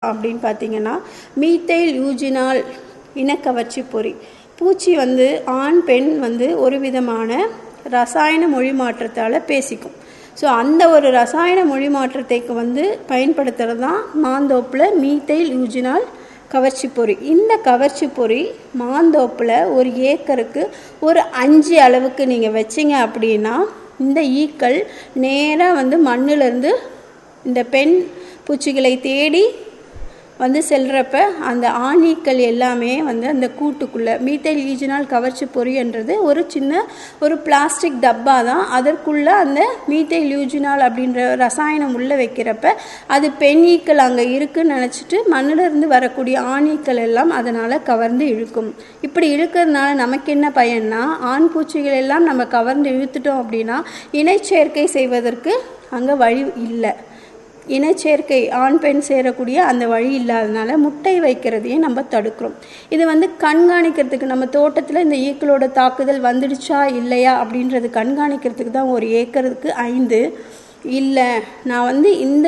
அப்படின்னு பார்த்தீங்கன்னா methyl eugenol இனக்கவர்ச்சி பொறி பூச்சி வந்து ஆண் பெண் வந்து ஒரு விதமான ரசாயன மொழி மாற்றத்தால் பேசிக்கும் ஸோ அந்த ஒரு ரசாயன மொழி மாற்றத்தைக்கு வந்து பயன்படுத்துகிறது தான் மாந்தோப்பில் மீத்தைல் யூஜினால் கவர்ச்சி பொறி இந்த கவர்ச்சி பொறி மாந்தோப்பில் ஒரு ஏக்கருக்கு ஒரு அஞ்சு அளவுக்கு நீங்கள் வச்சிங்க அப்படின்னா இந்த ஈக்கள் நேராக வந்து மண்ணிலேருந்து இந்த பெண் பூச்சிகளை தேடி வந்து செல்றப்ப அந்த ஆணீக்கள் எல்லாமே வந்து அந்த கூட்டுக்குள்ளே மீத்தைல் ஈஜினால் கவர்ச்சி பொறின்றது ஒரு சின்ன ஒரு பிளாஸ்டிக் டப்பா தான் அதற்குள்ளே அந்த மீத்தைல் யூஜினால் அப்படின்ற ரசாயனம் உள்ளே வைக்கிறப்ப அது பெண் ஈக்கள் அங்கே இருக்குன்னு நினச்சிட்டு மண்ணிலிருந்து வரக்கூடிய ஆணீக்கள் எல்லாம் அதனால் கவர்ந்து இழுக்கும் இப்படி இழுக்கிறதுனால நமக்கு என்ன பயன்னா ஆண் பூச்சிகள் எல்லாம் நம்ம கவர்ந்து இழுத்துட்டோம் அப்படின்னா இணைச்சேர்க்கை செய்வதற்கு அங்கே வழி இல்லை இனச்சேர்க்கை ஆண் பெண் சேரக்கூடிய அந்த வழி இல்லாதனால முட்டை வைக்கிறதையும் நம்ம தடுக்கிறோம் இது வந்து கண்காணிக்கிறதுக்கு நம்ம தோட்டத்தில் இந்த ஈக்களோட தாக்குதல் வந்துடுச்சா இல்லையா அப்படின்றது கண்காணிக்கிறதுக்கு தான் ஒரு ஏக்கருக்கு ஐந்து இல்லை நான் வந்து இந்த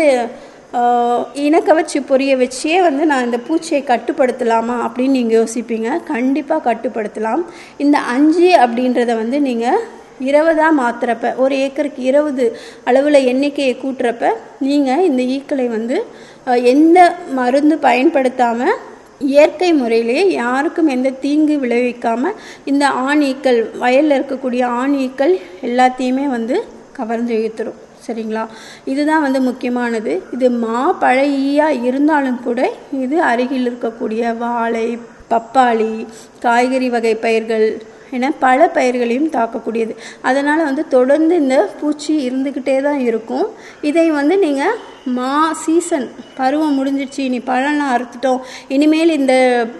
ஆஹ், இனக்கவர்ச்சி பொரிய வச்சே வந்து நான் இந்த பூச்சியை கட்டுப்படுத்தலாமா அப்படின்னு நீங்கள் யோசிப்பீங்க கண்டிப்பாக கட்டுப்படுத்தலாம் இந்த அஞ்சு அப்படின்றத வந்து நீங்கள் இருபதாக மாற்றுறப்ப ஒரு ஏக்கருக்கு இருபது அளவில் எண்ணிக்கையை கூட்டுறப்ப நீங்கள் இந்த ஈக்களை வந்து அஹ், எந்த மருந்து பயன்படுத்தாமல் இயற்கை முறையிலேயே யாருக்கும் எந்த தீங்கு விளைவிக்காமல் இந்த ஆண் ஈக்கள் வயலில் இருக்கக்கூடிய ஆண் ஈக்கள் எல்லாத்தையுமே வந்து கவர்ந்து இழுத்துரும் சரிங்களா இதுதான் வந்து முக்கியமானது இது மா பழையாக இருந்தாலும் கூட இது அருகில் இருக்கக்கூடிய வாழை பப்பாளி காய்கறி வகை பயிர்கள் என பல பயிர்களையும் தாக்கக்கூடியது அதனால் வந்து தொடர்ந்து இந்த பூச்சி இருந்துக்கிட்டே தான் இருக்கும் இதை வந்து நீங்கள் மா சீசன் பருவம் முடிஞ்சிடுச்சு இனி பழம்லாம் அறுத்துட்டோம் இனிமேல் இந்த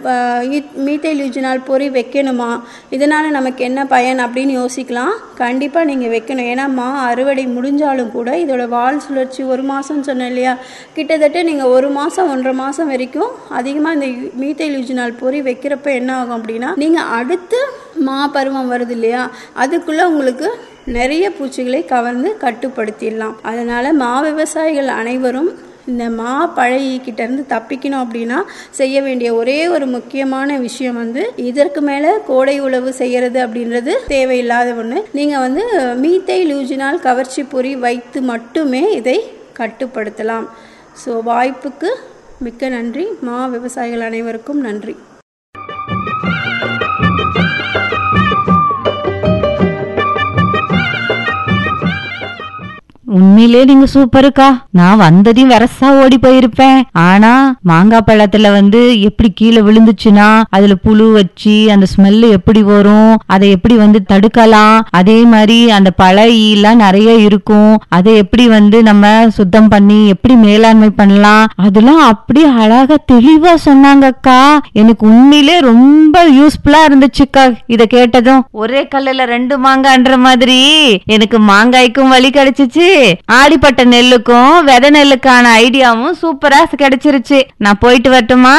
மீத்தைல் யூஜினால் பொறி வைக்கணுமா இதனால் நமக்கு என்ன பயன் அப்படின்னு யோசிக்கலாம் கண்டிப்பாக நீங்கள் வைக்கணும் ஏன்னா மா அறுவடை முடிஞ்சாலும் கூட இதோட வால் சுழற்சி ஒரு மாதம்னு சொன்னேன் இல்லையா கிட்டத்தட்ட நீங்கள் ஒரு மாதம் ஒன்றரை மாதம் வரைக்கும் அதிகமாக இந்த மீத்தைல் யூஜினால் பொறி வைக்கிறப்ப என்ன ஆகும் அப்படின்னா நீங்கள் அடுத்து மா பருவம் வருது இல்லையா அதுக்குள்ளே உங்களுக்கு நிறைய பூச்சிகளை கவர்ந்து கட்டுப்படுத்திடலாம் அதனால் மா விவசாயிகள் அனைவரும் இந்த மா பழையிக்கிட்ட இருந்து தப்பிக்கணும் அப்படின்னா செய்ய வேண்டிய ஒரே ஒரு முக்கியமான விஷயம் வந்து இதற்கு மேலே கோடை உழவு செய்யறது அப்படின்றது தேவையில்லாத ஒன்று நீங்கள் வந்து மீத்தை லூஜினால் கவர்ச்சி பொறி வைத்து மட்டுமே இதை கட்டுப்படுத்தலாம் ஸோ வாய்ப்புக்கு மிக்க நன்றி மா விவசாயிகள் அனைவருக்கும் நன்றி உண்மையிலே நீங்க சூப்பருக்கா நான் வந்ததையும் வரசா ஓடி போயிருப்பேன் ஆனா மாங்காய் பழத்துல வந்து எப்படி கீழே விழுந்துச்சுன்னா அதுல புழு வச்சு அந்த ஸ்மெல்லு எப்படி வரும் அதை எப்படி வந்து தடுக்கலாம் அதே மாதிரி அந்த பழ ஈலாம் நிறைய இருக்கும் அதை எப்படி வந்து நம்ம சுத்தம் பண்ணி எப்படி மேலாண்மை பண்ணலாம் அதெல்லாம் அப்படியே அழகா தெளிவா சொன்னாங்கக்கா எனக்கு உண்மையிலே ரொம்ப யூஸ்ஃபுல்லா இருந்துச்சுக்கா இத கேட்டதும் ஒரே கல்லுல ரெண்டு மாங்கான்ற மாதிரி எனக்கு மாங்காய்க்கும் வழி கிடைச்சிச்சு ஆடிப்பட்ட நெல்லுக்கும் விதை நெல்லுக்கான ஐடியாவும் சூப்பரா கிடைச்சிருச்சு நான் போயிட்டு வரட்டுமா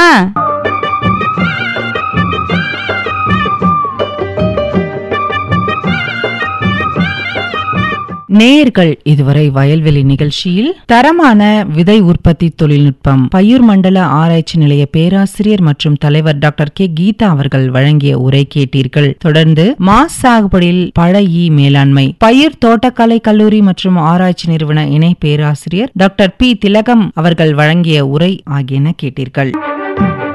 நேயர்கள் இதுவரை வயல்வெளி நிகழ்ச்சியில் தரமான விதை உற்பத்தி தொழில்நுட்பம் பயிர் மண்டல ஆராய்ச்சி நிலைய பேராசிரியர் மற்றும் தலைவர் டாக்டர் கே கீதா அவர்கள் வழங்கிய உரை கேட்டீர்கள் தொடர்ந்து மாஸ் சாகுபடியில் பழ ஈ மேலாண்மை பயிர் தோட்டக்கலை கல்லூரி மற்றும் ஆராய்ச்சி நிறுவன இணை பேராசிரியர் டாக்டர் பி திலகம் அவர்கள் வழங்கிய உரை ஆகியன கேட்டீர்கள்